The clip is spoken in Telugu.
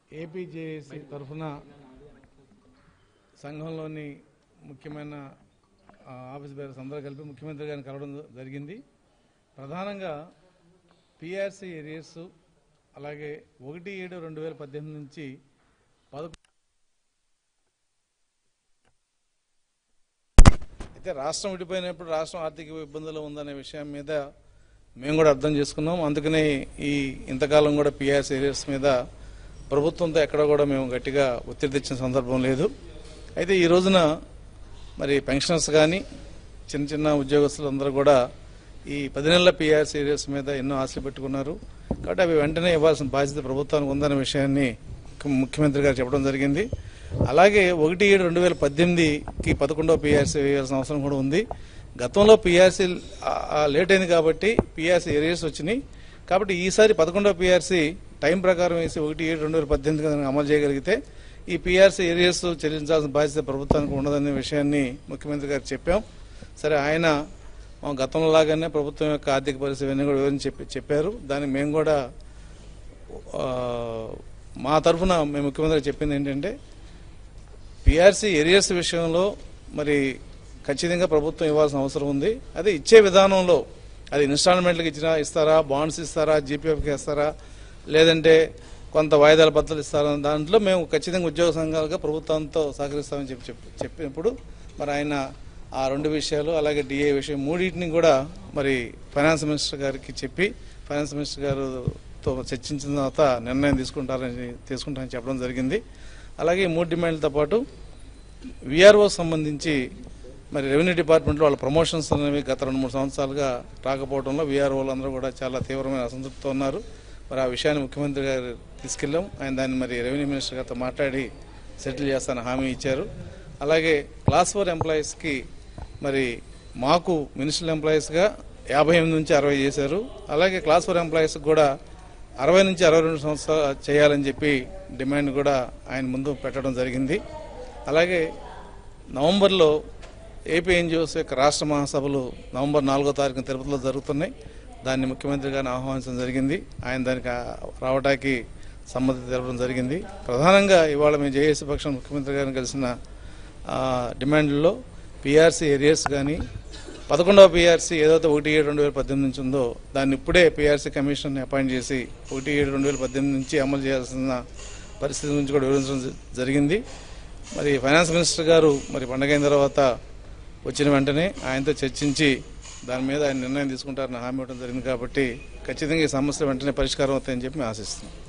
ఏపీజేఏసీ తరఫున సంఘంలోని ముఖ్యమైన ఆ, ఆఫీస్ బేరర్స్ అందరూ కలిపి ముఖ్యమంత్రి గారిని కలవడం జరిగింది ప్రధానంగా పిఆర్సీ ఏరియర్స్ అలాగే ఒకటి ఏడు రెండు వేల పద్దెనిమిది నుంచి పదకొండు అయితే రాష్ట్రం విడిపోయినప్పుడు రాష్ట్రం ఆర్థిక ఇబ్బందులు ఉందనే విషయం మీద మేము కూడా అర్థం చేసుకున్నాం అందుకనే ఈ ఇంతకాలం కూడా పిఆర్సీ ఏరియర్స్ మీద ప్రభుత్వంతో ఎక్కడ కూడా మేము గట్టిగా ఒత్తిడి తెచ్చిన సందర్భం లేదు అయితే ఈ రోజున మరి పెన్షనర్స్ కానీ చిన్న చిన్న ఉద్యోగస్తులు అందరూ కూడా ఈ పది నెలల పిఆర్సీ ఏరియర్స్ మీద ఎన్నో ఆశలు పెట్టుకున్నారు కాబట్టి అవి వెంటనే ఇవ్వాల్సిన బాధ్యత ప్రభుత్వానికి ఉందనే విషయాన్ని ముఖ్య- ముఖ్యమంత్రి గారు చెప్పడం జరిగింది అలాగే ఒకటి ఏడు రెండు వేల పద్దెనిమిదికి పదకొండవ పిఆర్సీ వేయాల్సిన అవసరం కూడా ఉంది గతంలో పిఆర్సీ లేట్ అయింది కాబట్టి పిఆర్సీ ఏరియర్స్ వచ్చినాయి కాబట్టి ఈసారి పదకొండవ పిఆర్సీ టైం ప్రకారం వేసి ఒకటి ఏడు రెండు వేల పద్దెనిమిది కనుక అమలు చేయగలిగితే ఈ పిఆర్సీ ఏరియర్స్ చెల్లించాల్సిన బాధ్యత ప్రభుత్వానికి ఉండదనే విషయాన్ని ముఖ్యమంత్రి గారు చెప్పాం సరే ఆయన మా గతంలో లాగానే ప్రభుత్వం యొక్క ఆర్థిక పరిస్థితి ఇవన్నీ కూడా వివరించి చెప్పి చెప్పారు దానికి మేము కూడా ఆ, మా తరఫున మేము ముఖ్యమంత్రి చెప్పింది ఏంటంటే పిఆర్సీ ఏరియర్స్ విషయంలో మరి ఖచ్చితంగా ప్రభుత్వం ఇవ్వాల్సిన అవసరం ఉంది అదే ఇచ్చే విధానంలో అది ఇన్స్టాల్మెంట్లకు ఇచ్చినా ఇస్తారా బాండ్స్ ఇస్తారా జీపీఎఫ్కి ఇస్తారా లేదంటే కొంత వాయిదాల పద్ధతులు ఇస్తారా దాంట్లో మేము ఖచ్చితంగా ఉద్యోగ సంఘాలుగా ప్రభుత్వంతో సహకరిస్తామని చెప్పి చెప్పి చెప్పినప్పుడు మరి ఆయన ఆ రెండు విషయాలు అలాగే డిఏ విషయం మూడింటిని కూడా మరి ఫైనాన్స్ మినిస్టర్ గారికి చెప్పి ఫైనాన్స్ మినిస్టర్ గారుతో చర్చించిన తర్వాత నిర్ణయం తీసుకుంటారని తీసుకుంటారని చెప్పడం జరిగింది అలాగే ఈ మూడు డిమాండ్లతో పాటు విఆర్ఓ సంబంధించి మరి రెవెన్యూ డిపార్ట్మెంట్లో వాళ్ళ ప్రమోషన్స్ అనేవి గత రెండు మూడు సంవత్సరాలుగా రాకపోవడంలో విఆర్ఓలు అందరూ కూడా చాలా తీవ్రమైన అసంతృప్తితో ఉన్నారు మరి ఆ విషయాన్ని ముఖ్యమంత్రి గారు తీసుకెళ్ళాం ఆయన దాన్ని మరి రెవెన్యూ మినిస్టర్ గారితో మాట్లాడి సెటిల్ చేస్తానని హామీ ఇచ్చారు అలాగే క్లాస్ ఫోర్ ఎంప్లాయీస్కి మరి మాకు మున్సిపల్ ఎంప్లాయీస్గా యాభై ఎనిమిది నుంచి అరవై చేశారు అలాగే క్లాస్ ఫోర్ ఎంప్లాయీస్కి కూడా అరవై నుంచి అరవై రెండు సంవత్సరాలు చేయాలని చెప్పి డిమాండ్ కూడా ఆయన ముందు పెట్టడం జరిగింది అలాగే నవంబర్లో ఏపీ ఎన్జిఓస్ యొక్క రాష్ట్ర మహాసభలు నవంబర్ నాలుగో తారీఖున తిరుపతిలో జరుగుతున్నాయి దాన్ని ముఖ్యమంత్రి గారిని ఆహ్వానించడం జరిగింది ఆయన దానికి ఆ- రావడానికి సమ్మతి తెలపడం జరిగింది ప్రధానంగా ఇవాళ మేము జేఏసీ పక్షం ముఖ్యమంత్రి గారిని కలిసిన ఆ, డిమాండ్లలో పిఆర్సీ ఏరియర్స్ కానీ పదకొండవ పిఆర్సీ ఏదైతే ఒకటి ఏడు రెండు వేల పద్దెనిమిది నుంచి ఉందో దాన్ని ఇప్పుడే పిఆర్సీ కమిషన్ అపాయింట్ చేసి ఒకటి ఏడు రెండు వేల పద్దెనిమిది నుంచి అమలు చేయాల్సిన పరిస్థితి గురించి కూడా వివరించడం జ- జరిగింది మరి ఫైనాన్స్ మినిస్టర్ గారు మరి పండగ అయిన తర్వాత వచ్చిన వెంటనే ఆయనతో చర్చించి దాని మీద ఆయన నిర్ణయం తీసుకుంటారని హామీ ఇవ్వడం జరిగింది కాబట్టి ఖచ్చితంగా ఈ సమస్య వెంటనే పరిష్కారం అవుతాయని చెప్పి మేము ఆశిస్తున్నాం